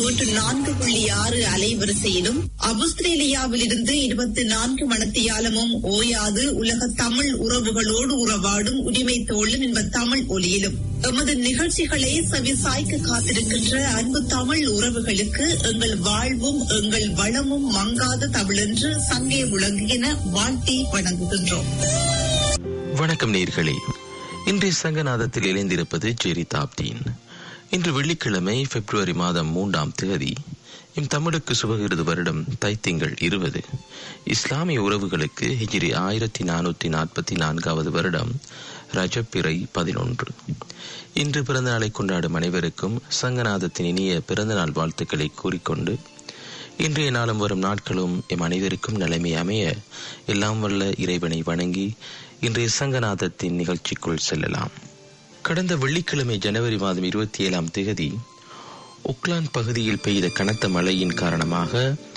தொன்னூற்று நான்கு புள்ளி ஆறு அலைவரிசையிலும் அவுஸ்திரேலியாவில் இருந்து இருபத்தி நான்கு மணத்தியாலமும் ஓயாது உலக தமிழ் உறவுகளோடு உறவாடும் உரிமை தோழன் என்ப தமிழ் ஒலியிலும் எமது நிகழ்ச்சிகளை செவிசாய்க்க காத்திருக்கின்ற அன்பு தமிழ் உறவுகளுக்கு எங்கள் வாழ்வும் எங்கள் வளமும் மங்காத தமிழென்று சங்கே விளங்குகின வாழ்த்தி வணங்குகின்றோம் வணக்கம் நேர்களே இன்றைய சங்கநாதத்தில் இணைந்திருப்பது ஜெரி தாப்தீன் இன்று வெள்ளிக்கிழமை பிப்ரவரி மாதம் மூன்றாம் தேதி இம் தமிழுக்கு சுபகிருது வருடம் தைத்திங்கள் இருபது இஸ்லாமிய உறவுகளுக்கு ஹிஜிரி ஆயிரத்தி நானூற்றி நாற்பத்தி நான்காவது வருடம் ரஜப்பிறை பதினொன்று இன்று பிறந்த நாளை கொண்டாடும் அனைவருக்கும் சங்கநாதத்தின் இனிய பிறந்தநாள் வாழ்த்துக்களை கூறிக்கொண்டு இன்றைய நாளும் வரும் நாட்களும் எம் அனைவருக்கும் நிலைமை அமைய எல்லாம் வல்ல இறைவனை வணங்கி இன்றைய சங்கநாதத்தின் நிகழ்ச்சிக்குள் செல்லலாம் கடந்த வெள்ளிக்கிழமை ஜனவரி மாதம் இருபத்தி ஏழாம் தேதி ஒக்லாந்து பகுதியில் பெய்த கனத்த மழையின் காரணமாக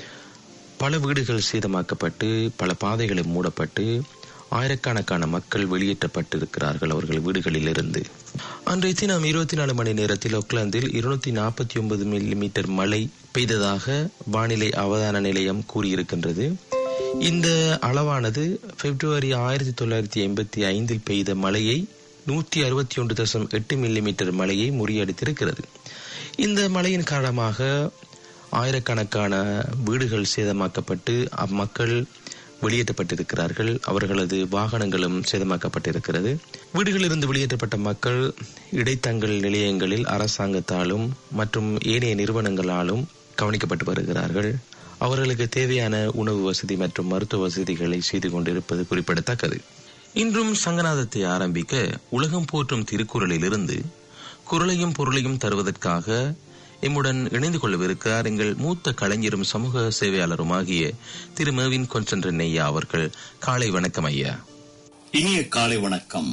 பல வீடுகள் சேதமாக்கப்பட்டு பல பாதைகளை மூடப்பட்டு ஆயிரக்கணக்கான மக்கள் வெளியேற்றப்பட்டிருக்கிறார்கள் அவர்கள் வீடுகளிலிருந்து அன்றைய தினம் இருபத்தி நாலு மணி நேரத்தில் ஒக்லாந்தில் இருநூத்தி நாற்பத்தி ஒன்பது மில்லி மீட்டர் மழை பெய்ததாக வானிலை அவதான நிலையம் கூறியிருக்கின்றது இந்த அளவானது பிப்ரவரி ஆயிரத்தி தொள்ளாயிரத்தி எண்பத்தி ஐந்தில் பெய்த மழையை நூற்றி அறுபத்தி ஒன்று தசம் எட்டு மில்லி மீட்டர் மழையை முறியடித்திருக்கிறது இந்த மழையின் காரணமாக ஆயிரக்கணக்கான வீடுகள் சேதமாக்கப்பட்டு அம்மக்கள் வெளியேற்றப்பட்டிருக்கிறார்கள் அவர்களது வாகனங்களும் சேதமாக்கப்பட்டிருக்கிறது வீடுகளிலிருந்து வெளியேற்றப்பட்ட மக்கள் இடைத்தங்கல் நிலையங்களில் அரசாங்கத்தாலும் மற்றும் ஏனைய நிறுவனங்களாலும் கவனிக்கப்பட்டு வருகிறார்கள் அவர்களுக்கு தேவையான உணவு வசதி மற்றும் மருத்துவ வசதிகளை செய்து கொண்டிருப்பது குறிப்பிடத்தக்கது இன்றும் சங்கநாதத்தை ஆரம்பிக்க உலகம் போற்றும் திருக்குறளிலிருந்து குரலையும் பொருளையும் தருவதற்காக எம்முடன் இணைந்து கொள்ளவிருக்கிறார் எங்கள் மூத்த கலைஞரும் சமூக சேவையாளருமாகிய திரு மேவின் கொன்சன்றன் ஐயா அவர்கள் காலை வணக்கம் ஐயா இனிய காலை வணக்கம்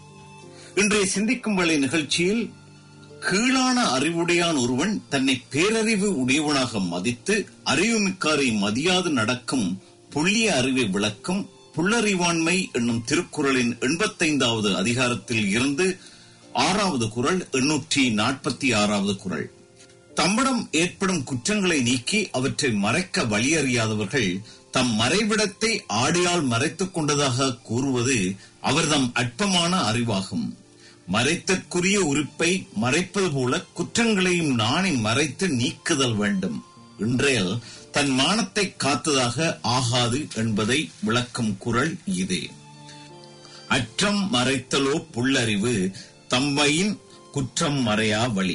இன்றைய சிந்திக்கும் வேலை நிகழ்ச்சியில் கீழான அறிவுடையான் ஒருவன் தன்னை பேரறிவு உடையவனாக மதித்து அறிவுமிக்காரை மதியாது நடக்கும் புள்ளிய அறிவை விளக்கும் புல்லறிவாண்மை என்னும் திருக்குறளின் எண்பத்தைந்தாவது அதிகாரத்தில் இருந்து ஆறாவது குரல் எண்ணூற்றி நாற்பத்தி ஆறாவது குரல் தம்மிடம் ஏற்படும் குற்றங்களை நீக்கி அவற்றை மறைக்க வழியறியாதவர்கள் தம் மறைவிடத்தை ஆடையால் மறைத்துக் கொண்டதாக கூறுவது அவர்தம் அற்பமான அறிவாகும் மறைத்தற்குரிய உறுப்பை மறைப்பது போல குற்றங்களையும் நாணை மறைத்து நீக்குதல் வேண்டும் இன்றையல் தன் மானத்தை காத்ததாக ஆகாது என்பதை விளக்கும் குரல் இது அற்றம் மறைத்தலோ புல்லறிவு தம்மையின் குற்றம் மறையா வழி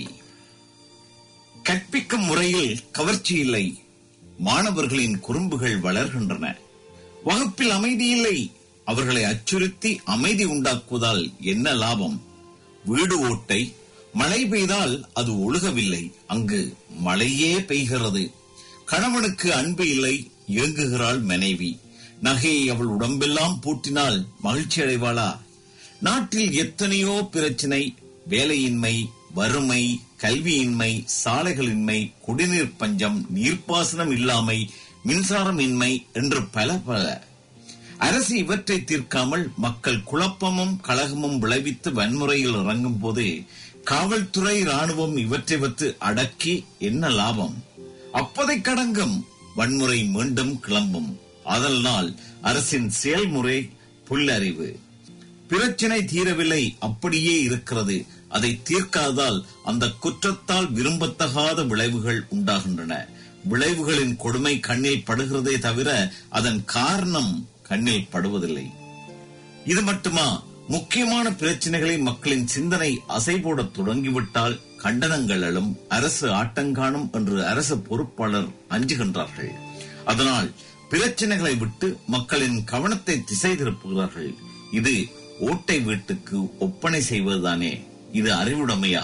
கற்பிக்கும் முறையில் கவர்ச்சி இல்லை மாணவர்களின் குறும்புகள் வளர்கின்றன வகுப்பில் அமைதி இல்லை அவர்களை அச்சுறுத்தி அமைதி உண்டாக்குவதால் என்ன லாபம் வீடு ஓட்டை மழை பெய்தால் அது ஒழுகவில்லை அங்கு மழையே பெய்கிறது கணவனுக்கு அன்பு இல்லை இயங்குகிறாள் மனைவி நகையை அவள் உடம்பெல்லாம் பூட்டினால் மகிழ்ச்சி அடைவாளா நாட்டில் எத்தனையோ பிரச்சனை வேலையின்மை வறுமை கல்வியின்மை சாலைகளின்மை குடிநீர் பஞ்சம் நீர்ப்பாசனம் இல்லாமை மின்சாரம் இன்மை என்று பல பல அரசு இவற்றை தீர்க்காமல் மக்கள் குழப்பமும் கழகமும் விளைவித்து வன்முறையில் இறங்கும் போது காவல்துறை ராணுவம் இவற்றை வைத்து அடக்கி என்ன லாபம் அப்பதை கடங்கும் வன்முறை மீண்டும் கிளம்பும் அதனால் அரசின் செயல்முறை புல்லறிவு பிரச்சனை தீரவில்லை அப்படியே இருக்கிறது அதை தீர்க்காதால் அந்த குற்றத்தால் விரும்பத்தகாத விளைவுகள் உண்டாகின்றன விளைவுகளின் கொடுமை கண்ணில் படுகிறதே தவிர அதன் காரணம் கண்ணில் படுவதில்லை இது மட்டுமா முக்கியமான பிரச்சனைகளை மக்களின் சிந்தனை அசைபோட தொடங்கிவிட்டால் கண்டனங்களும் அரசு ஆட்டங்காணும் என்று அரசு பொறுப்பாளர் அஞ்சுகின்றார்கள் அதனால் பிரச்சனைகளை விட்டு மக்களின் கவனத்தை திசை திருப்புகிறார்கள் இது ஓட்டை வீட்டுக்கு ஒப்பனை செய்வதுதானே இது அறிவுடைமையா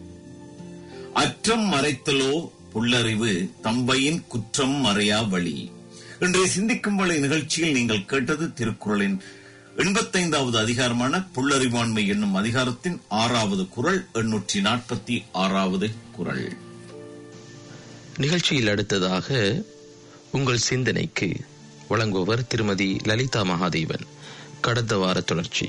அற்றம் மறைத்தலோ புல்லறிவு தம்பையின் குற்றம் மறையா வழி இன்றைய சிந்திக்கும் வழி நிகழ்ச்சியில் நீங்கள் கேட்டது திருக்குறளின் எண்பத்தைந்தாவது அதிகாரமான புல்லறிவாண்மை என்னும் அதிகாரத்தின் ஆறாவது குரல் எண்ணூற்றி நாற்பத்தி ஆறாவது குரல் நிகழ்ச்சியில் அடுத்ததாக உங்கள் சிந்தனைக்கு வழங்குபவர் திருமதி லலிதா மகாதேவன் கடந்த வார தொடர்ச்சி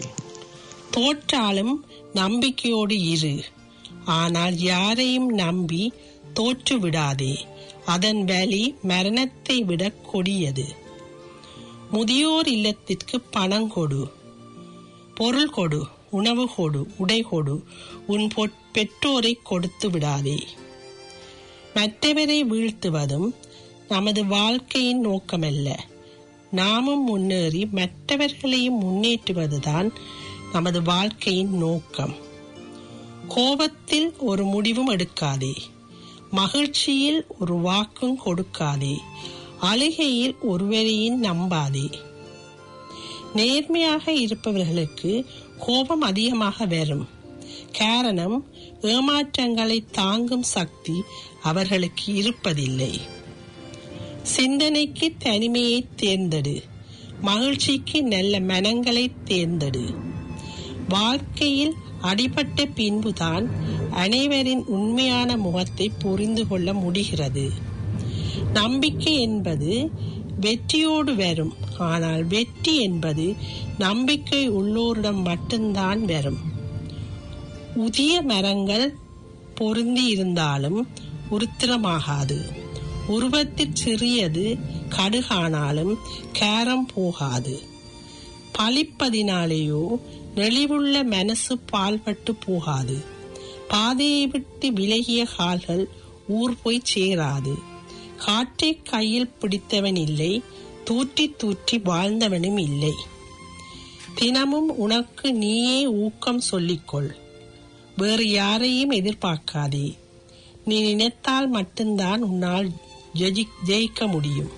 தோற்றாலும் நம்பிக்கையோடு இரு ஆனால் யாரையும் நம்பி தோற்று விடாதே அதன் வலி மரணத்தை விட கொடியது முதியோர் இல்லத்திற்கு பணம் கொடு பொருள் கொடு உணவு கொடு உடை கொடு உன் பொற்- பெற்றோரை கொடுத்து விடாதே மற்றவரை வீழ்த்துவதும் நமது வாழ்க்கையின் நோக்கமல்ல நாமும் முன்னேறி மற்றவர்களையும் முன்னேற்றுவதுதான் நமது வாழ்க்கையின் நோக்கம் கோபத்தில் ஒரு முடிவும் எடுக்காதே மகிழ்ச்சியில் ஒரு வாக்கும் கொடுக்காதே அழுகையில் ஒருவரையும் நம்பாதே நேர்மையாக இருப்பவர்களுக்கு கோபம் அதிகமாக வரும் காரணம் ஏமாற்றங்களை தாங்கும் சக்தி அவர்களுக்கு இருப்பதில்லை சிந்தனைக்கு தனிமையை தேர்ந்தெடு மகிழ்ச்சிக்கு நல்ல மனங்களை தேர்ந்தெடு வாழ்க்கையில் அடிபட்ட பின்புதான் அனைவரின் உண்மையான முகத்தை புரிந்து கொள்ள முடிகிறது நம்பிக்கை என்பது வெற்றியோடு வரும் ஆனால் வெற்றி என்பது நம்பிக்கை உள்ளோரிடம் மட்டும்தான் வரும் உதிய மரங்கள் பொருந்தி இருந்தாலும் உருத்திரமாகாது உருவத்தில் சிறியது கடுகானாலும் கேரம் போகாது பழிப்பதினாலேயோ நெளிவுள்ள மனசு பால்பட்டு போகாது பாதையை விட்டு விலகிய கால்கள் ஊர் போய் சேராது காற்றை கையில் பிடித்தவன் இல்லை தூற்றி தூற்றி வாழ்ந்தவனும் இல்லை தினமும் உனக்கு நீயே ஊக்கம் சொல்லிக்கொள் வேறு யாரையும் எதிர்பார்க்காதே நீ நினைத்தால் மட்டும்தான் உன்னால் ஜெயி- ஜெயிக்க முடியும்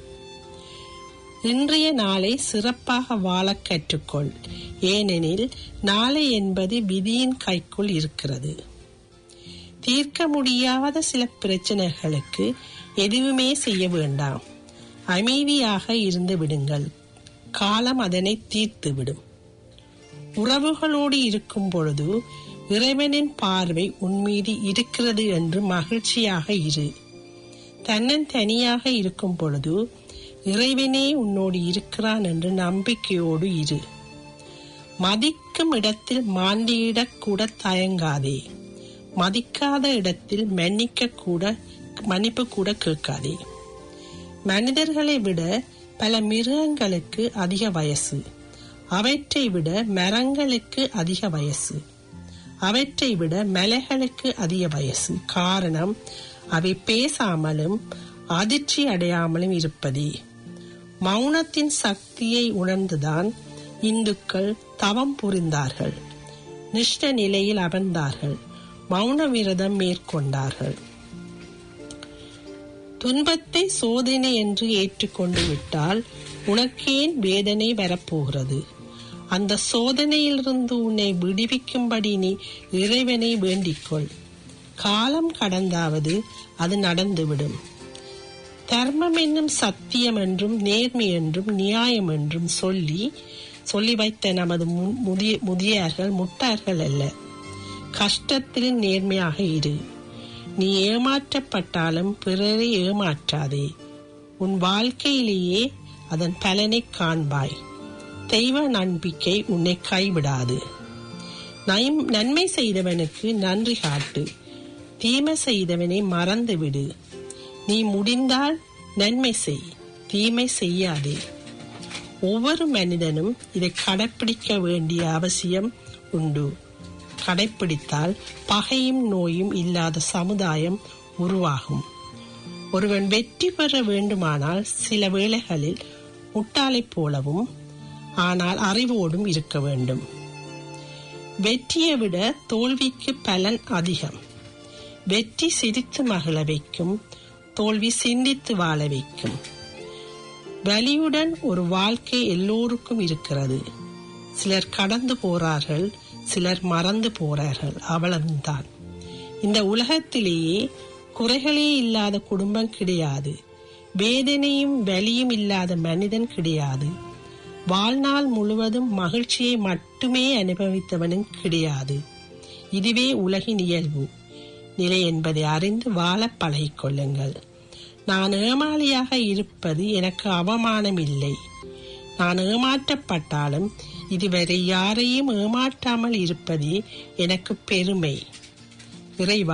இன்றைய நாளை சிறப்பாக வாழக் கற்றுக்கொள் ஏனெனில் நாளை என்பது விதியின் கைக்குள் இருக்கிறது தீர்க்க முடியாத சில பிரச்சனைகளுக்கு எதுவுமே செய்ய வேண்டாம் அமைதியாக இருந்து விடுங்கள் காலம் அதனை தீர்த்து விடும் உறவுகளோடு இருக்கும் பொழுது இறைவனின் பார்வை உன் மீது இருக்கிறது என்று மகிழ்ச்சியாக இரு தன்னன் தனியாக இருக்கும் பொழுது இறைவனே உன்னோடு இருக்கிறான் என்று நம்பிக்கையோடு இரு மதிக்கும் இடத்தில் மாண்டியிடக் கூட தயங்காதே மதிக்காத இடத்தில் மன்னிக்க கூட மன்னிப்பு கூட கேட்காதே மனிதர்களை விட பல மிருகங்களுக்கு அதிக வயசு அவற்றை விட மரங்களுக்கு அதிக வயசு அவற்றை விட மலைகளுக்கு அதிக வயசு காரணம் அவை பேசாமலும் அதிர்ச்சி அடையாமலும் இருப்பதே மௌனத்தின் சக்தியை உணர்ந்துதான் இந்துக்கள் தவம் புரிந்தார்கள் நிஷ்ட நிலையில் அமர்ந்தார்கள் மௌன விரதம் மேற்கொண்டார்கள் துன்பத்தை சோதனை என்று ஏற்றுக்கொண்டு விட்டால் உனக்கேன் வேதனை வரப்போகிறது அந்த சோதனையிலிருந்து உன்னை விடுவிக்கும்படி நீ இறைவனை வேண்டிக்கொள் காலம் கடந்தாவது அது நடந்துவிடும் தர்மம் என்னும் சத்தியம் என்றும் நேர்மை என்றும் நியாயம் என்றும் சொல்லி சொல்லி வைத்த நமது மு- முதிய முதியார்கள் முட்டார்கள் அல்ல கஷ்டத்தில் நேர்மையாக இரு நீ ஏமாற்றப்பட்டாலும் பிறரை ஏமாற்றாதே உன் வாழ்க்கையிலேயே அதன் பலனை காண்பாய் தெய்வ நம்பிக்கை உன்னை கைவிடாது நயம்- நன்மை செய்தவனுக்கு நன்றி காட்டு தீமை செய்தவனை மறந்து விடு நீ முடிந்தால் நன்மை செய் தீமை செய்யாதே ஒவ்வொரு மனிதனும் இதை கடைப்பிடிக்க வேண்டிய அவசியம் உண்டு கடைப்பிடித்தால் பகையும் நோயும் இல்லாத சமுதாயம் உருவாகும் ஒருவன் வெற்றி பெற வேண்டுமானால் சில வேளைகளில் முட்டாளைப் போலவும் ஆனால் அறிவோடும் இருக்க வேண்டும் வெற்றியை விட தோல்விக்கு பலன் அதிகம் வெற்றி சிரித்து மகிழ வைக்கும் தோல்வி சிந்தித்து வாழ வைக்கும் வலியுடன் ஒரு வாழ்க்கை எல்லோருக்கும் இருக்கிறது சிலர் கடந்து போறார்கள் சிலர் மறந்து போறார்கள் அவ்வளவுதான் இந்த உலகத்திலேயே குறைகளே இல்லாத குடும்பம் கிடையாது வேதனையும் வலியும் இல்லாத மனிதன் கிடையாது வாழ்நாள் முழுவதும் மகிழ்ச்சியை மட்டுமே அனுபவித்தவனும் கிடையாது இதுவே உலகின் இயல்பு நிலை என்பதை அறிந்து வாழ பழகிக் கொள்ளுங்கள் நான் ஏமாளியாக இருப்பது எனக்கு அவமானம் இல்லை நான் ஏமாற்றப்பட்டாலும் இதுவரை யாரையும் ஏமாற்றாமல் இருப்பதே எனக்கு பெருமை இறைவா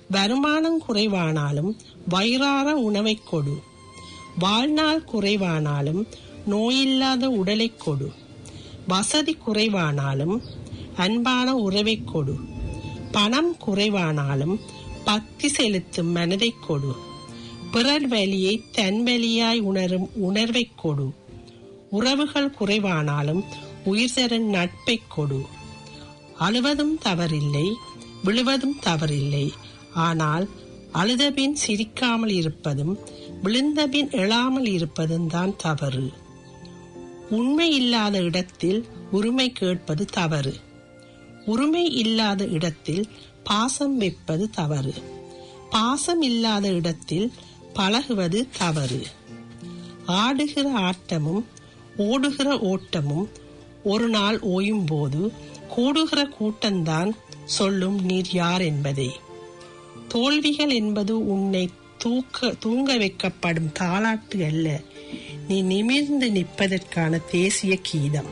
வருமானம் குறைவானாலும் வயிறார உணவைக் கொடு வாழ்நாள் குறைவானாலும் நோயில்லாத உடலைக் கொடு வசதி குறைவானாலும் அன்பான உறவைக் கொடு பணம் குறைவானாலும் பக்தி செலுத்தும் மனதைக் கொடு பிறர் வலியை தன் வலியாய் உணரும் உணர்வைக் கொடு உறவுகள் குறைவானாலும் உயிர் தரும் நட்பைக் கொடு அழுவதும் தவறில்லை விழுவதும் தவறில்லை ஆனால் அழுதபின் சிரிக்காமல் இருப்பதும் விழுந்தபின் எழாமல் இருப்பதும் தான் தவறு உண்மை இல்லாத இடத்தில் உரிமை கேட்பது தவறு உரிமை இல்லாத இடத்தில் பாசம் வைப்பது தவறு பாசம் இல்லாத இடத்தில் பழகுவது தவறு ஆடுகிற ஆட்டமும் ஓடுகிற ஓட்டமும் ஒரு நாள் ஓயும் போது கூடுகிற கூட்டம்தான் சொல்லும் நீர் யார் என்பதை தோல்விகள் என்பது உன்னை தூக்க தூங்க வைக்கப்படும் தாளாட்டு அல்ல நீ நிமிர்ந்து நிற்பதற்கான தேசிய கீதம்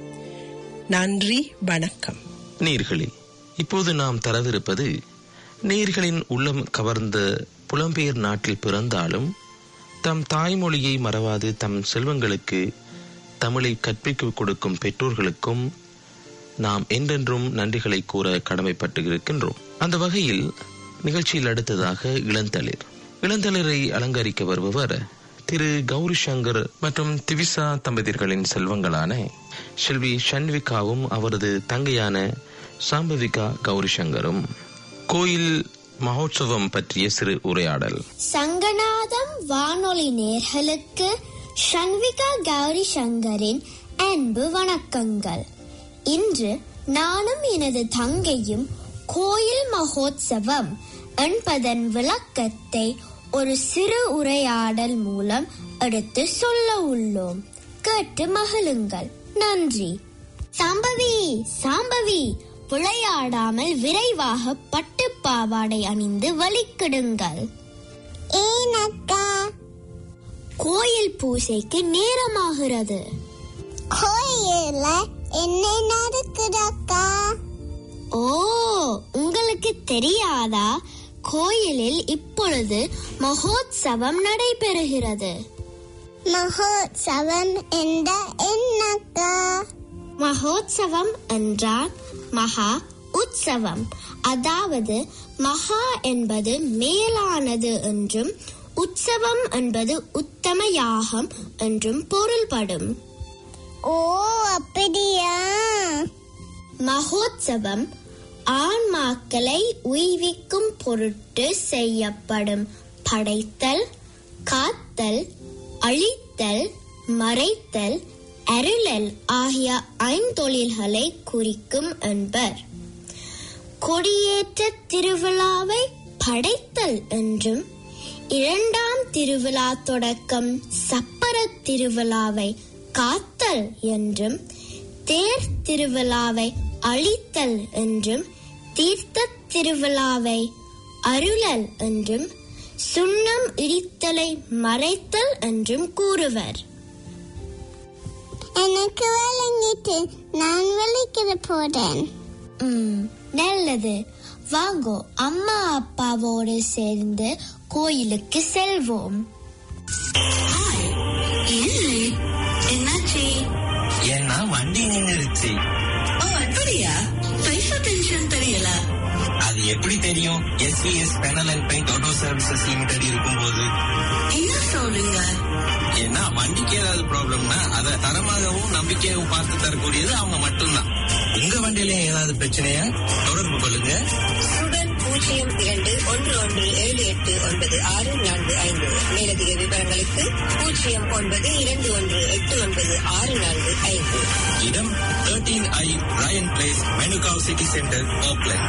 நன்றி வணக்கம் நேர்களே இப்போது நாம் தரவிருப்பது நேர்களின் உள்ளம் கவர்ந்த புலம்பெயர் நாட்டில் பிறந்தாலும் தம் தாய்மொழியை மறவாது தம் செல்வங்களுக்கு தமிழை கற்பிக்க கொடுக்கும் பெற்றோர்களுக்கும் நாம் என்றென்றும் நன்றிகளை கூற கடமைப்பட்டு இருக்கின்றோம் அந்த வகையில் நிகழ்ச்சியில் அடுத்ததாக இளந்தளிர் இளந்தளிரை அலங்கரிக்க வருபவர் திரு கௌரி சங்கர் மற்றும் திவிசா தம்பதியர்களின் செல்வங்களான செல்வி ஷண்விகாவும் அவரது தங்கையான சாம்பவிகா கௌரி சங்கரும் கோயில் மகோத்சவம் பற்றிய சிறு உரையாடல் சங்கநாதம் வானொலி நேர்களுக்கு ஷண்விகா கௌரி சங்கரின் அன்பு வணக்கங்கள் இன்று நானும் எனது தங்கையும் கோயில் மகோத்சவம் என்பதன் விளக்கத்தை ஒரு சிறு உரையாடல் மூலம் எடுத்து சொல்ல உள்ளோம் கேட்டு மகிழுங்கள் நன்றி சாம்பவி சாம்பவி விளையாடாமல் விரைவாக பட்டு பாவாடை அணிந்து வழிக்கிடுங்கள் ஏனக்கா கோயில் பூசைக்கு நேரமாகிறது கோயில என்ன நடக்குதக்கா ஓ உங்களுக்கு தெரியாதா கோயிலில் இப்பொழுது மகோத்சவம் நடைபெறுகிறது மகோத்சவம் என்ற என்னக்கா மகோத்சவம் என்றால் மகா உற்சவம் அதாவது மகா என்பது மேலானது என்றும் உற்சவம் என்பது உத்தம யாகம் என்றும் பொருள்படும் ஓ அப்படியா மகோத்சவம் ஆன்மாக்களை உய்விக்கும் பொருட்டு செய்யப்படும் படைத்தல் காத்தல் அழித்தல் மறைத்தல் அருளல் ஆகிய ஐந்தொழில்களை குறிக்கும் என்பர் கொடியேற்ற திருவிழாவை படைத்தல் என்றும் இரண்டாம் திருவிழா தொடக்கம் சப்பர திருவிழாவை காத்தல் என்றும் தேர் திருவிழாவை அழித்தல் என்றும் தீர்த்த திருவிழாவை அருளல் என்றும் சுண்ணம் இடித்தலை மறைத்தல் என்றும் கூறுவர் எனக்கு வழங்கிட்டு நான் விளைக்கிற போறேன் நல்லது வாங்கோ அம்மா அப்பாவோடு சேர்ந்து கோயிலுக்கு செல்வோம் என்னாச்சு ஏன்னா வண்டி நின்னுருச்சு ஓ அப்படியா பைசா டென்ஷன் தெரியல அது எப்படி தெரியும் SVS panel and paint auto services limited இருக்கும்போது என்ன சொல்றீங்க ஏன்னா வண்டிக்கு ஏதாவது ப்ராப்ளம்னா அதை தரமாகவும் நம்பிக்கையாகவும் பார்த்து தரக்கூடியது அவங்க மட்டும்தான் உங்க வண்டியில ஏதாவது பிரச்சனையா தொடர்பு கொள்ளுங்க சுடன் பூஜ்ஜியம் இரண்டு ஒன்று ஒன்று ஏழு எட்டு ஒன்பது ஆறு நான்கு ஐந்து மேலதிக விவரங்களுக்கு பூஜ்ஜியம் ஒன்பது இரண்டு ஒன்று எட்டு ஒன்பது ஆறு நான்கு ஐந்து இடம் thirteen I Ryan place Manukau city centre Auckland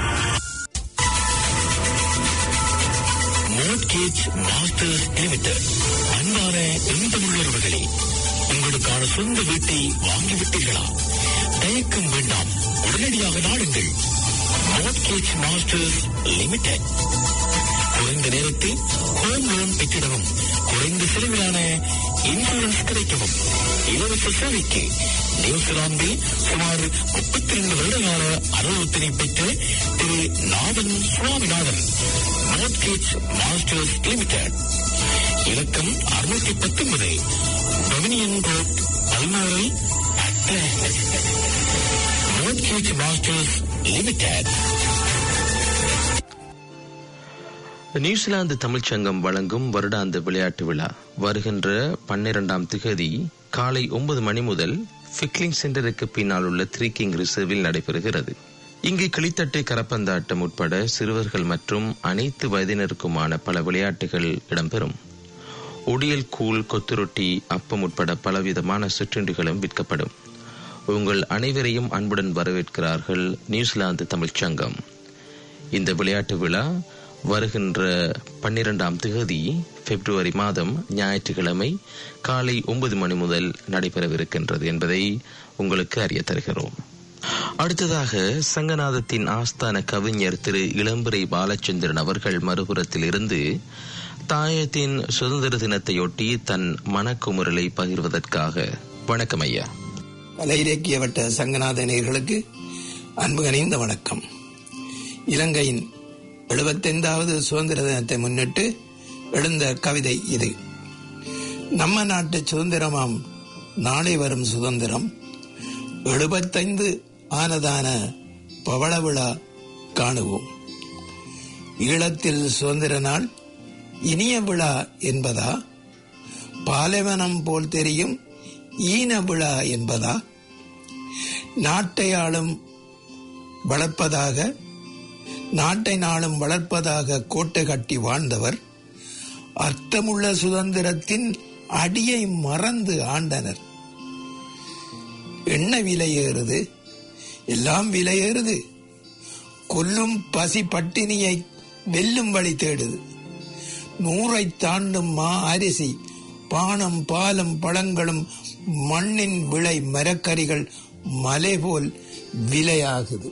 mortgage masters limited அன்பான எந்தமுள்ளவர்களே உங்களுக்கான சொந்த வீட்டை வாங்கிவிட்டீர்களா தயக்கம் வேண்டாம் உடனடியாக நாடுங்கள் மோட்கேஜ் மாஸ்டர்ஸ் லிமிடெட் குறைந்த நேரத்தில் ஹோம் லோன் பெற்றிடவும் குறைந்த செலவிலான இன்சூரன்ஸ் கிடைக்கவும் இலவச சேவைக்கு நியூசிலாந்தில் சுமார் முப்பத்தி ரெண்டு வருடகால அனுபவத்தினை பெற்ற Thiru Nathan Swaminathan mortgage masters limited இலக்கம் அறுநூத்தி பத்தொன்பது Dominion road Balmoral mortgage masters limited New Zealand தமிழ்ச் சங்கம் வழங்கும் வருடாந்த விளையாட்டு விழா வருகின்ற பன்னிரண்டாம் திகதி காலை ஒன்பது மணி முதல் ஃபிக்லிங் சென்டருக்கு பின்னால் உள்ள த்ரீ கிங் ரிசர்வில் நடைபெறுகிறது இங்கு கிளித்தட்டு கரப்பந்தாட்டம் உட்பட சிறுவர்கள் மற்றும் அனைத்து வயதினருக்குமான பல விளையாட்டுகள் இடம்பெறும் ஒடியல் கூழ் கொத்துரொட்டி அப்பம் உட்பட பலவிதமான சிற்றுண்டிகளும் விற்கப்படும் உங்கள் அனைவரையும் அன்புடன் வரவேற்கிறார்கள் நியூசிலாந்து தமிழ்ச் சங்கம் இந்த விளையாட்டு விழா வருகின்ற பன்னிரெண்டாம் தேதி பிப்ரவரி மாதம் ஞாயிற்றுக்கிழமை காலை ஒன்பது மணி முதல் நடைபெறவிருக்கின்றது என்பதை உங்களுக்கு அறிய தருகிறோம் அடுத்ததாக சங்கநாதத்தின் ஆஸ்தான கவிஞர் திரு இளம்பிரை பாலச்சந்திரன் அவர்கள் மறுபுறத்தில் இருந்து தாயத்தின் சுதந்திர தினத்தையொட்டி தன் மனக்குமுறலை பகிர்வதற்காக வணக்கம் ஐயா பல இலக்கிய வட்ட சங்கநாத நேயர்களுக்கு அன்பு கனிந்த வணக்கம் இலங்கையின் எழுபத்தைந்தாவது சுதந்திர தினத்தை முன்னிட்டு எழுந்த கவிதை இது நம்ம நாட்டு சுதந்திரமாம் நாளை வரும் சுதந்திரம் எழுபத்தைந்து ஆனதான பவள விழா காணுவோம் ஈழத்தில் சுதந்திர நாள் இனிய விழா என்பதா பாலைவனம் போல் தெரியும் ஈன விழா என்பதா நாட்டை ஆளும் வளர்ப்பதாக நாட்டை நாளும் வளர்ப்பதாக கோட்டை கட்டி வாழ்ந்தவர் அர்த்தமுள்ள சுதந்திரத்தின் அடியை மறந்து ஆண்டனர் என்ன விலையேறுது எல்லாம் விலையேறுது கொல்லும் பசி பட்டினியை வெல்லும் வழி தேடுது நூறை தாண்டும் மா அரிசி பானம் பாலும் பழங்களும் மண்ணின் விளை மரக்கறிகள் மலை போல் விலையாகுது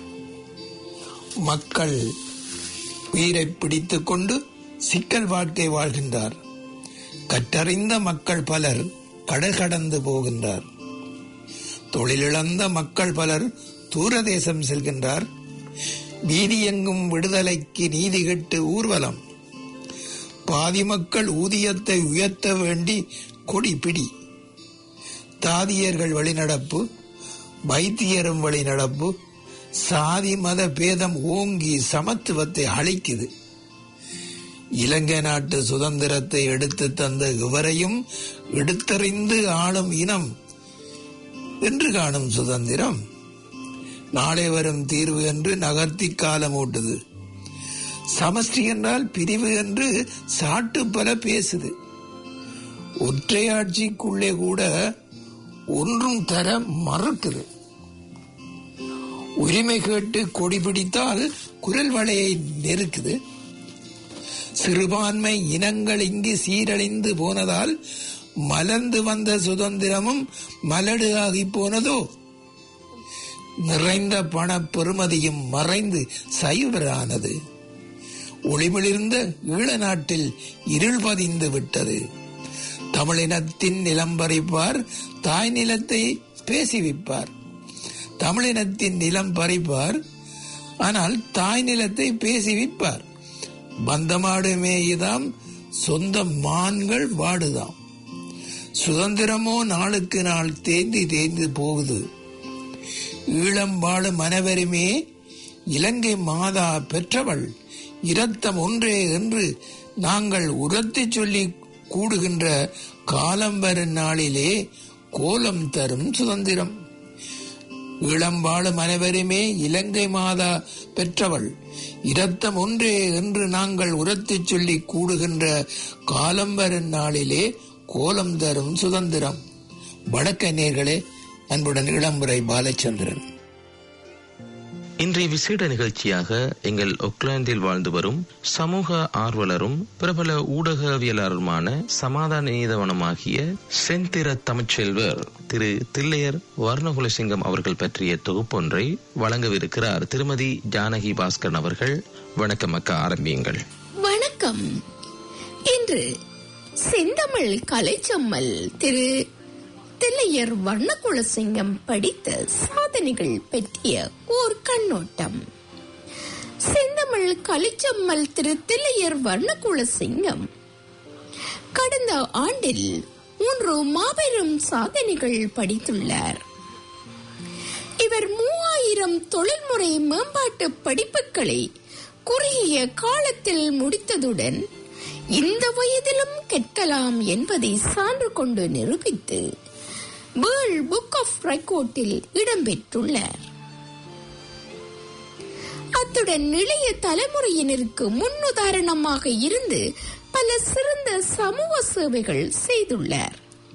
மக்கள் உயிரை பிடித்துக் கொண்டு சிக்கல் வாழ்க்கை வாழ்கின்றார் கற்றறிந்த மக்கள் பலர் கடல் கடந்து போகின்றார் தொழிலிழந்த மக்கள் பலர் தூரதேசம் செல்கின்றார் வீதியெங்கும் விடுதலைக்கு நீதி கெட்டு ஊர்வலம் பாதி மக்கள் ஊதியத்தை உயர்த்த வேண்டி கொடி பிடி தாதியர்கள் வழிநடப்பு வைத்தியரும் வழிநடப்பு சாதி மத பேதம் ஓங்கி சமத்துவத்தை அழிக்குது இலங்கை நாட்டு சுதந்திரத்தை எடுத்து தந்த இவரையும் எடுத்தறிந்து ஆளும் இனம் என்று காணும் சுதந்திரம் நாளை வரும் தீர்வு என்று நகர்த்தி காலம் ஓட்டுது சமஷ்டி என்றால் பிரிவு என்று சாட்டு பல பேசுது ஒற்றையாட்சிக்குள்ளே கூட ஒன்றும் தர மறுக்குது உரிமை கேட்டு கொடி பிடித்தால் குரல் வளையை நெருக்குது சிறுபான்மை இனங்கள் இங்கு சீரழிந்து போனதால் மலர்ந்து வந்த சுதந்திரமும் மலடு ஆகி போனதோ நிறைந்த பண பெறுமதியும் மறைந்து சைவரானது ஒளிமிளிர்ந்த ஈழ நாட்டில் இருள் பதிந்து விட்டது தமிழினத்தின் நிலம் பறிப்பார் தாய் நிலத்தை பேசி விப்பார் தமிழினத்தின் நிலம் பறிப்பார் ஆனால் தாய் நிலத்தை பேசி விற்பார் பந்தமாடு மேயுதாம் சொந்த மான்கள் வாடுதாம் சுதந்திரமோ நாளுக்கு நாள் தேந்தி தேய்ந்து போகுது ஈழம் வாழும் அனைவருமே இலங்கை மாதா பெற்றவள் இரத்தம் ஒன்றே என்று நாங்கள் உரத்தி சொல்லி கூடுகின்ற காலம் வரும் நாளிலே கோலம் தரும் சுதந்திரம் இளம் வாழும் அனைவருமே இலங்கை மாதா பெற்றவள் இரத்தம் ஒன்றே என்று நாங்கள் உரத்துச் சொல்லி கூடுகின்ற காலம் வரும் நாளிலே கோலம் தரும் சுதந்திரம் வடக்க நேர்களே அன்புடன் இளம்புரை பாலச்சந்திரன் இன்றைய விசேட நிகழ்ச்சியாக எங்கள் ஒக்லாந்தில் வாழ்ந்து வரும் சமூக ஆர்வலரும் பிரபல ஊடகவியலாளருமான சமாதான நீதவனமாகிய செந்திர தமிழ்ச்செல்வர் திரு தில்லையர் வர்ணகுலசிங்கம் அவர்கள் பற்றிய தொகுப்பொன்றை வழங்கவிருக்கிறார் திருமதி ஜானகி பாஸ்கரன் அவர்கள் வணக்கம் அக்கா ஆரம்பியுங்கள் வணக்கம் இன்று செந்தமிழ் கலைச்சம்மல் திரு தில்லையர் வர்ணகுலசிங்கம் படித்த சாதனைகள் பற்றிய ஓர் கண்ணோட்டம் செந்தமிழ் கலிச்சம்மல் திரு தில்லையர் வர்ணகுலசிங்கம் கடந்த ஆண்டில் மூன்று மாபெரும் சாதனைகள் படித்துள்ளார் இவர் மூவாயிரம் தொழில்முறை மேம்பாட்டு படிப்புகளை குறுகிய காலத்தில் முடித்ததுடன் இந்த வயதிலும் கற்கலாம் என்பதை சான்று கொண்டு நிரூபித்து வேர்ல்ட் புக் ஆஃப் ரெக்கார்டில் இடம்பெற்றுள்ளார் அத்துடன் இளைய தலைமுறையினருக்கு முன்னுதாரணமாக இருந்து பல சிறந்த சமூக சேவைகள் செய்துள்ளார்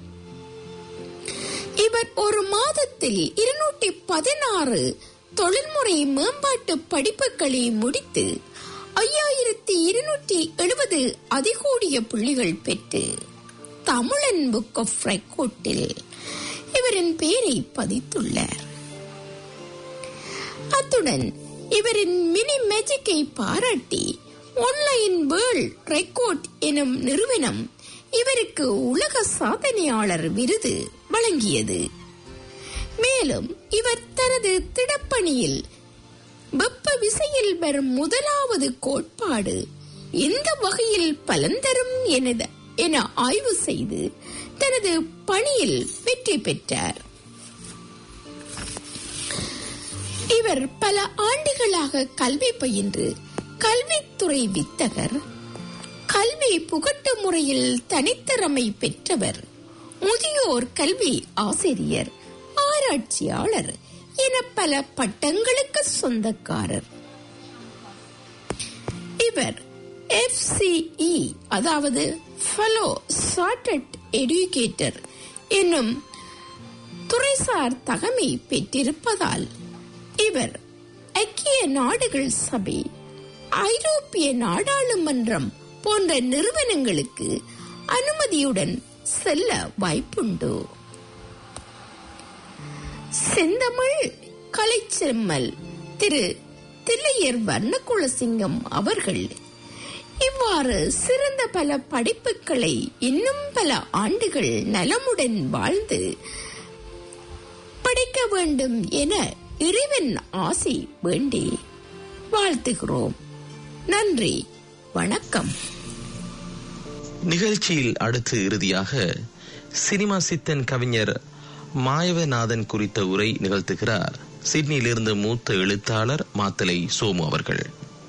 இவர் ஒரு மாதத்தில் இருநூற்றி பதினாறு தொழில்முறை மேம்பாட்டு படிப்புகளை முடித்து ஐயாயிரத்தி இருநூற்றி எழுபது அதிகூடிய புள்ளிகள் பெற்று தமிழன் புக் ஆஃப் ரெக்கார்டில் இவரின் பெயரை பதித்துள்ளார் அத்துடன் இவரின் மினி மேஜிக்கை பாராட்டி ஆன்லைன் வேர்ல்ட் ரெக்கார்ட் எனும் நிறுவனம் இவருக்கு உலக சாதனையாளர் விருது வழங்கியது மேலும் இவர் தனது திடப்பணியில் வெப்ப விசையில் வரும் முதலாவது கோட்பாடு எந்த வகையில் பலன் தரும் என- என ஆய்வு செய்து தனது பணியில் வெற்றி பெற்றார் இவர் பல ஆண்டுகளாக கல்வி பயின்று கல்வித்துறை வித்தகர் கல்வி புகட்டு முறையில் தனித்திறமை பெற்றவர் முதியோர் கல்வி ஆசிரியர் ஆராய்ச்சியாளர் என பல பட்டங்களுக்கு சொந்தக்காரர் இவர் FCE அதாவது ஃபெலோ சார்ட்டட் எடுகேட்டர் என்னும் துறைசார் தகமை பெற்றிருப்பதால் இவர் ஐக்கிய நாடுகள் சபை ஐரோப்பிய நாடாளுமன்றம் போன்ற நிறுவனங்களுக்கு அனுமதியுடன் செல்ல வாய்ப்புண்டு செந்தமிழ் கலைச்செம்மல் திரு தில்லையர் வர்ணகுலசிங்கம் அவர்கள் இவ்வாறு சிறந்த பல படிப்புகளை இன்னும் பல ஆண்டுகள் நலமுடன் வாழ்ந்து படைக்க வேண்டும் என இறைவன் ஆசை வேண்டி வாழ்த்துகிறோம் நன்றி வணக்கம் நிகழ்ச்சியில் அடுத்து இறுதியாக சினிமா சித்தன் கவிஞர் மாயவநாதன் குறித்த உரை நிகழ்த்துகிறார் சிட்னியிலிருந்து மூத்த எழுத்தாளர் மாத்தலை சோமு அவர்கள்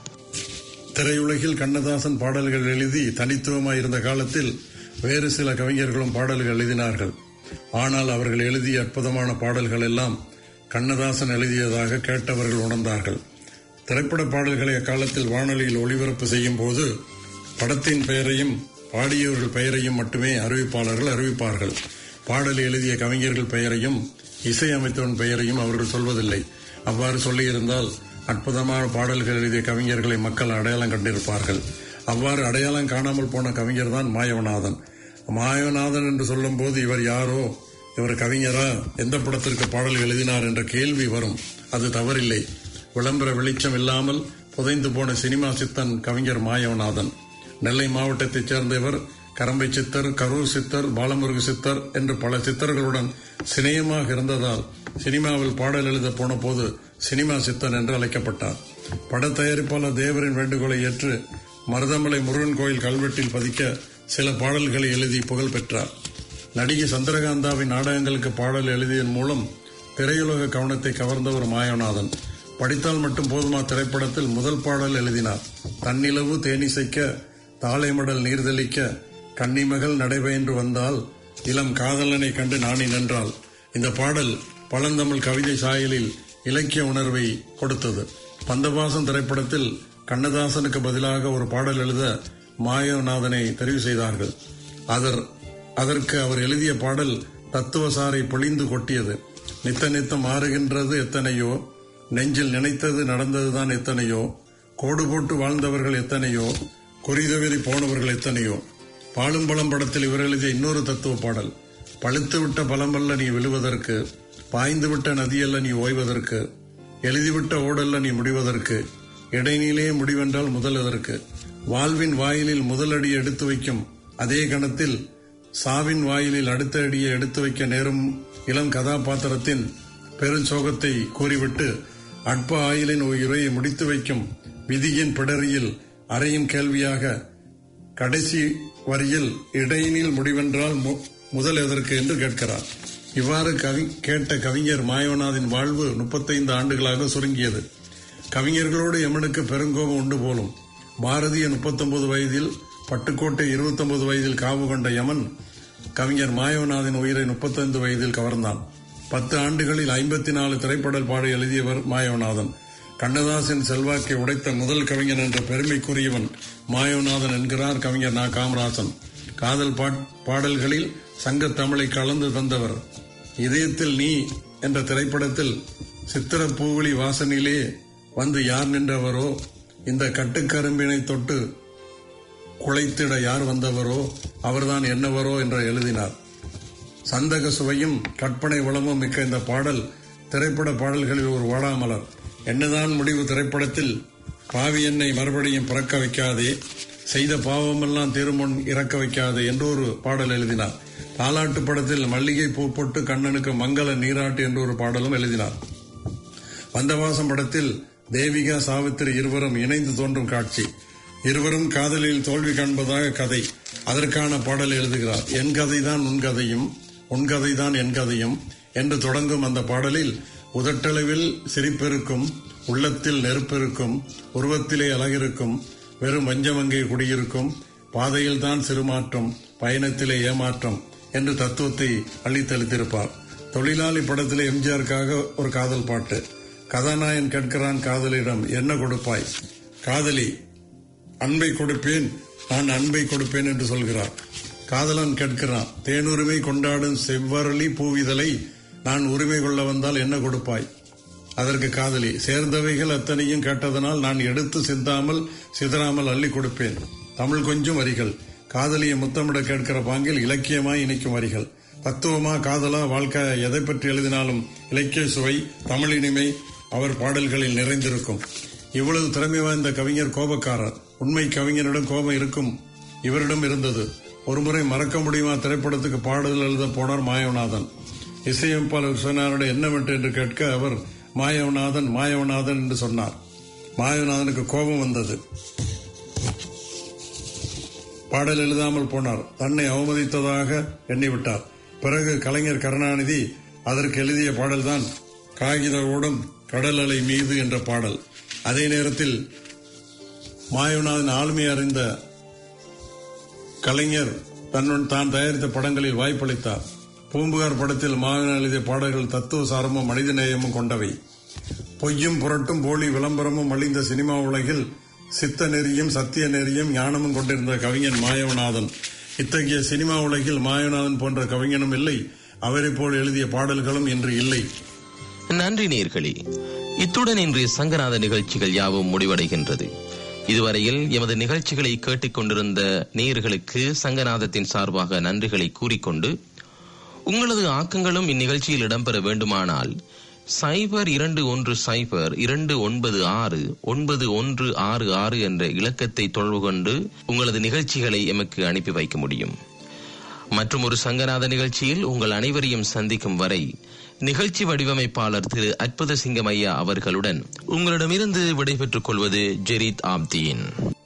திரையுலகில் கண்ணதாசன் பாடல்கள் எழுதி தனித்துவமாய் இருந்த காலத்தில் வேறு சில கவிஞர்களும் பாடல்கள் எழுதினார்கள் ஆனால் அவர்கள் எழுதிய அற்புதமான பாடல்கள் எல்லாம் கண்ணதாசன் எழுதியதாக கேட்டவர்கள் உணர்ந்தார்கள் திரைப்பட பாடல்களை அக்காலத்தில் வானொலியில் ஒளிபரப்பு செய்யும் போது படத்தின் பெயரையும் பாடியவர்கள் பெயரையும் மட்டுமே அறிவிப்பாளர்கள் அறிவிப்பார்கள் பாடல் எழுதிய கவிஞர்கள் பெயரையும் இசையமைத்தவன் பெயரையும் அவர்கள் சொல்வதில்லை அவ்வாறு சொல்லியிருந்தால் அற்புதமான பாடல்கள் எழுதிய கவிஞர்களை மக்கள் அடையாளம் கண்டிருப்பார்கள் அவ்வாறு அடையாளம் காணாமல் போன கவிஞர் தான் மாயவநாதன் மாயவநாதன் என்று சொல்லும்போது இவர் யாரோ இவர் கவிஞரா எந்த படத்திற்கு பாடல் எழுதினார் என்ற கேள்வி வரும் அது தவறில்லை விளம்பர வெளிச்சம் இல்லாமல் புதைந்து போன சினிமா சித்தன் கவிஞர் மாயவநாதன் நெல்லை மாவட்டத்தைச் சேர்ந்த இவர் கரம்பை சித்தர் கரூர் சித்தர் பாலமுருகு சித்தர் என்று பல சித்தர்களுடன் சிநேகமாக இருந்ததால் சினிமாவில் பாடல் எழுத போன போது சினிமா சித்தன் என்று அழைக்கப்பட்டார் பட தயாரிப்பாளர் தேவரின் வேண்டுகோளை ஏற்று மருதமலை முருகன் கோயில் கல்வெட்டில் பதிக்க சில பாடல்களை எழுதி புகழ் பெற்றார் நடிகை சந்திரகாந்தாவின் நாடகங்களுக்கு பாடல் எழுதியதன் மூலம் திரையுலக கவனத்தை கவர்ந்தவர் மாயநாதன் படித்தால் மட்டும் போதுமா திரைப்படத்தில் முதல் பாடல் எழுதினார் தன்னிலவு தேனிசைக்க தாளைமடல் நீர்தளிக்க கன்னிமகள் நடைபெயன்று வந்தால் இளம் காதலனை கண்டு நாணி நின்றாள் இந்த பாடல் பழந்தமிழ் கவிதை சாயலில் இலக்கிய உணர்வை கொடுத்தது பந்தபாசம் திரைப்படத்தில் கண்ணதாசனுக்கு பதிலாக ஒரு பாடல் எழுத மாயநாதனை தெரிவு செய்தார்கள் அதர் அதற்கு அவர் எழுதிய பாடல் தத்துவசாரை பொழிந்து கொட்டியது நித்த நித்தம் மாறுகின்றது எத்தனையோ நெஞ்சில் நினைத்தது நடந்ததுதான் எத்தனையோ கோடு போட்டு வாழ்ந்தவர்கள் எத்தனையோ குறிதவறி போனவர்கள் எத்தனையோ பாலும் பழம் படத்தில் இவர் எழுதிய இன்னொரு தத்துவ பாடல் பழுத்து விட்ட பழமல்ல நீ விழுவதற்கு பாய்ந்து விட்ட நதியல்ல நீ ஓய்வதற்கு எழுதிவிட்ட ஓடல்ல நீ முடிவதற்கு இடைநிலையே முடிவென்றால் முதல் எதற்கு வாழ்வின் வாயிலில் முதலடி எடுத்து வைக்கும் அதே கணத்தில் சாவின் வாயிலில் அடுத்த அடியை எடுத்து வைக்க நேரும் இளம் கதாபாத்திரத்தின் பெருஞ்சோகத்தை கூறிவிட்டு அற்ப ஆயிலின் உயிரை முடித்து வைக்கும் விதியின் பிடரியில் அறையும் கேள்வியாக கடைசி வரியில் இடையினில் முடிவென்றால் மு- முதல் எதற்கு என்று கேட்கிறார் இவ்வாறு கவி கேட்ட கவிஞர் மாயவநாதின் வாழ்வு முப்பத்தைந்து ஆண்டுகளாக சுருங்கியது கவிஞர்களோடு எமனுக்கு பெருங்கோபம் உண்டு போலும் பாரதிய 39 வயதில் பட்டுக்கோட்டை 29 வயதில் காவு கொண்ட யமன் கவிஞர் மாயவநாதின் உயிரை 35 வயதில் கவர்ந்தான் பத்து ஆண்டுகளில் ஐம்பத்தி நாலு திரைப்படல் பாட எழுதியவர் மாயவநாதன் கண்ணதாசன் செல்வாக்கை உடைத்த முதல் கவிஞன் என்ற பெருமைக்குரியவன் மாயவநாதன் என்கிறார் கவிஞர் நா காமராசன் காதல் பாட்- பாடல்களில் சங்கத் தமிழை கலந்து தந்தவர் இதயத்தில் நீ என்ற திரைப்படத்தில் சித்திரப்பூவிழி வாசனிலே வந்து யார் நின்றவரோ இந்த கட்டுக்கரும்பினை தொட்டு குலைத்திட யார் வந்தவரோ அவர்தான் என்னவரோ என்று எழுதினார் சந்தக சுவையும் கற்பனை வளமும் மிக்க இந்த பாடல் திரைப்பட பாடல்களில் ஒரு வாடாமலர் என்னதான் முடிவு திரைப்படத்தில் பாவி என்னை மறுபடியும் பிறக்க வைக்காதே செய்த பாவமெல்லாம் திருமுன் இறக்க வைக்காதே என்று ஒரு பாடல் எழுதினார் தாலாட்டு படத்தில் மல்லிகை பூ போட்டு கண்ணனுக்கு மங்கள நீராட்டு என்று ஒரு பாடலும் எழுதினார் வந்தவாசம் படத்தில் தேவிகா சாவித்திரி இருவரும் இணைந்து தோன்றும் காட்சி இருவரும் காதலில் தோல்வி காண்பதாக கதை அதற்கான பாடல் எழுதுகிறார் என் கதைதான் உன் கதையும் உன் கதைதான் என் கதையும் என்று தொடங்கும் அந்த பாடலில் உதட்டளவில் சிரிப்பிருக்கும் உள்ளத்தில் நெருப்பிருக்கும் உருவத்திலே அழகிருக்கும் வெறும் வஞ்சமங்கை குடியிருக்கும் பாதையில் தான் சிறுமாற்றம் பயணத்திலே ஏமாற்றம் என்று தத்துவத்தை அள்ளித்தளித்திருப்பார் தொழிலாளி படத்திலே எம்ஜிஆருக்காக ஒரு காதல் பாட்டு கதாநாயகன் கேட்கிறான் காதலிடம் என்ன கொடுப்பாய் காதலி அன்பை கொடுப்பேன் நான் அன்பை கொடுப்பேன் என்று சொல்கிறார் காதலன் கேட்கிறான் தேனுரிமை கொண்டாடும் செவ்வரளி பூவிதழை நான் உரிமை கொள்ள வந்தால் என்ன கொடுப்பாய் அதற்கு காதலி சேர்ந்தவைகள் அத்தனையும் கேட்டதனால் நான் எடுத்து சிந்தாமல் சிதறாமல் அள்ளி கொடுப்பேன் தமிழ் கொஞ்சம் வரிகள் காதலியை முத்தமிட கேட்கிற பாங்கில் இலக்கியமாய் இணைக்கும் வரிகள் தத்துவமா காதலா வாழ்க்கை எதை பற்றி எழுதினாலும் இலக்கிய சுவை தமிழ் இனிமை அவர் பாடல்களில் நிறைந்திருக்கும் இவ்வளவு திறமை வாய்ந்த கவிஞர் கோபக்காரர் உண்மை கவிஞரிடம் கோபம் இருக்கும் இவரிடம் இருந்தது ஒருமுறை மறக்க முடியுமா திரைப்படத்துக்கு பாடல் எழுத போனார் மாயவநாதன் இசையமைப்பாளர் விஸ்வநாதனுடைய என்னவென்று என்று கேட்க அவர் மாயவநாதன் மாயவநாதன் என்று சொன்னார் மாயவநாதனுக்கு கோபம் வந்தது பாடல் எழுதாமல் போனார் தன்னை அவமதித்ததாக எண்ணிவிட்டார் பிறகு கலைஞர் கருணாநிதி அதற்கு எழுதிய பாடல்தான் காகித ஓடும் கடல் அலை மீது என்ற பாடல் அதே நேரத்தில் மாயவநாதன் ஆளுமை அறிந்த கலைஞர் தன்னுடன் தான் தயாரித்த படங்களில் வாய்ப்பளித்தார் பூம்புகார் படத்தில் மாயவன் எழுதிய பாடல்கள் தத்துவ சாரமும் மனித நேயமும் கொண்டவை பொய்யும் புரட்டும் போலி விளம்பரமும் அழிந்த சினிமா உலகில் சித்த நெறியும் சத்திய நெறியும் ஞானமும் கொண்டிருந்த கவிஞன் மாயவநாதன் இத்தகைய சினிமா உலகில் மாயவநாதன் போன்ற கவிஞனும் இல்லை அவரைப் போல் எழுதிய பாடல்களும் இன்று இல்லை நன்றி நேர்களே இத்துடன் இன்றைய சங்கநாத நிகழ்ச்சிகள் யாவும் முடிவடைகின்றது இதுவரையில் எமது நிகழ்ச்சிகளை கேட்டுக்கொண்டிருந்த நேயர்களுக்கு சங்கநாதத்தின் சார்பாக நன்றிகளை கூறிக்கொண்டு உங்களது ஆக்கங்களும் இந்நிகழ்ச்சியில் இடம்பெற வேண்டுமானால் சைபர் இரண்டு ஒன்று சைபர் இரண்டு ஒன்பது ஆறு ஒன்பது ஒன்று ஆறு ஆறு என்ற இலக்கத்தை தொடர்பு கொண்டு உங்களது நிகழ்ச்சிகளை எமக்கு அனுப்பி வைக்க முடியும் மற்றும் ஒரு சங்கநாத நிகழ்ச்சியில் உங்கள் அனைவரையும் சந்திக்கும் வரை நிகழ்ச்சி வடிவமைப்பாளர் திரு அற்புத சிங்கமையா அவர்களுடன் உங்களிடமிருந்து விடைபெற்றுக் கொள்வது ஜெரீத் ஆப்தீன்